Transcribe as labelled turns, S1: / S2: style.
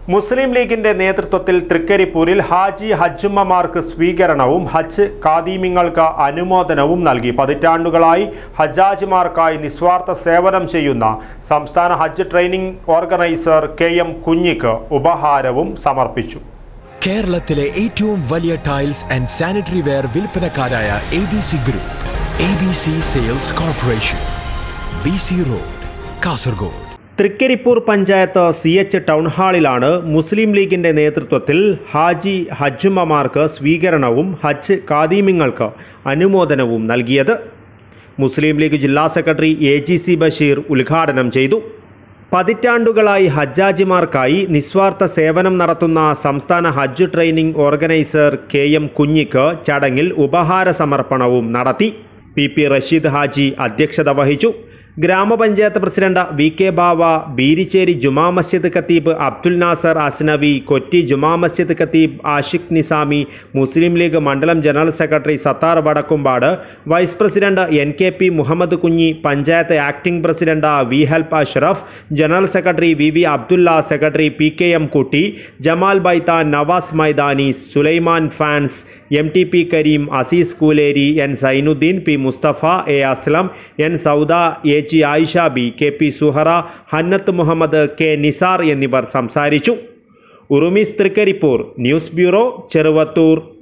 S1: മുസ്ലിം ലീഗിന്റെ നേതൃത്വത്തിൽ തൃക്കരിപ്പൂരിൽ ഹാജി ഹജ്ജുമ്മമാർക്ക് സ്വീകരണവും ഹജ്ജ് കാദീമിങ്ങൾക്ക് അനുമോദനവും നൽകി പതിറ്റാണ്ടുകളായി ഹജ്ജാജിമാർക്കായി നിസ്വാർത്ഥ സേവനം ചെയ്യുന്ന സംസ്ഥാന ഹജ്ജ് ട്രെയിനിംഗ് ഓർഗനൈസർ കെ എം കുഞ്ഞിക്ക് ഉപഹാരവും സമർപ്പിച്ചു
S2: കേരളത്തിലെ ഏറ്റവും വലിയ ടൈൽസ് ആൻഡ് സാനിറ്ററി വെയർ വിൽപ്പനക്കാരായ A B C group A B C sales corporation B C road Kasaragod
S1: Thrikaripur panchayat C H town ഹാളിലാണ് മുസ്ലിം ലീഗിന്റെ നേതൃത്വത്തിൽ ഹാജി ഹജ്ജുമ്മമാർക്ക് സ്വീകരണവും ഹജ്ജ് കാദീമിങ്ങൾക്ക് അനുമോദനവും നൽകിയത് മുസ്ലിം ലീഗ് ജില്ലാ secretary A G C Basheer ഉദ്ഘാടനം ചെയ്തു പതിറ്റാണ്ടുകളായി ഹജ്ജാജിമാർക്കായി നിസ്വാർത്ഥ സേവനം നടത്തുന്ന സംസ്ഥാന ഹജ്ജ് ട്രെയിനിംഗ് ഓർഗനൈസർ കെ എം കുഞ്ഞിക്ക് ചടങ്ങിൽ ഉപഹാര സമർപ്പണവും നടത്തി പി പി റഷീദ് ഹാജി അധ്യക്ഷത വഹിച്ചു ഗ്രാമപഞ്ചായത്ത് president V K Bava Beericheri ജുമാ മസ്ജിദ് ഖത്തീബ് അബ്ദുൽ നാസർ അസ്നവി കൊറ്റി ജുമാ മസ്ജിദ് ഖത്തീബ് ആഷിഖ് നിസാമി മുസ്ലിം ലീഗ് മണ്ഡലം general secretary Sathar Vadakkumpad vice president N K P Muhammad Kunhi panchayat acting president V ഹെൽപ്പ് Ashraf general secretary V V Abdulla secretary P K M Kutty Jamal Baithan Navas Maidani Sulaiman ഫാൻസ് M T P Kareem Aziz Kooleri N Zainuddin P Musthafa A Aslam N Sauda A G Ayisha B K P Suhara Hannath Muhammad K Nisar എന്നിവർ സംസാരിച്ചു Urumees Thrikaripur news bureau Cheruvathur